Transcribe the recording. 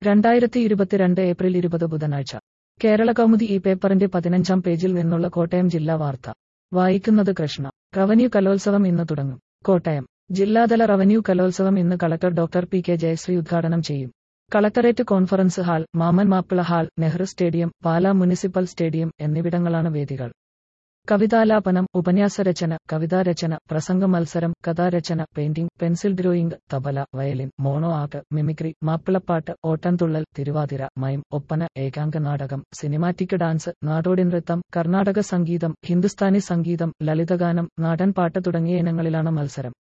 രണ്ടായിരത്തി ഇരുപത്തിരണ്ട് ഏപ്രിൽ ഇരുപത് ബുധനാഴ്ച കേരള കൗമുദി ഈ പേപ്പറിന്റെ പതിനഞ്ചാം പേജിൽ നിന്നുള്ള കോട്ടയം ജില്ലാ വാർത്ത വായിക്കുന്നത് കൃഷ്ണ റവന്യൂ കലോത്സവം ഇന്ന് തുടങ്ങും കോട്ടയം ജില്ലാതല റവന്യൂ കലോത്സവം ഇന്ന് collector doctor P K Jayasree ഉദ്ഘാടനം ചെയ്യും collectorate conference hall Maman Mappila hall Nehru stadium Pala municipal stadium എന്നിവിടങ്ങളാണ് വേദികൾ കവിതാലാപനം ഉപന്യാസരചന കവിതാരചന പ്രസംഗ മത്സരം കഥാരചന painting pencil drawing tabla violin mono art mimicry Mappilappattu Ottamthullal Thiruvathira മൈം ഒപ്പന ഏകാംഗ നാടകം സിനിമാറ്റിക് ഡാൻസ് നാടോടി നൃത്തം കർണാടക സംഗീതം ഹിന്ദുസ്ഥാനി സംഗീതം ലളിതഗാനം നാടൻ പാട്ട് തുടങ്ങിയ ഇനങ്ങളിലാണ് മത്സരം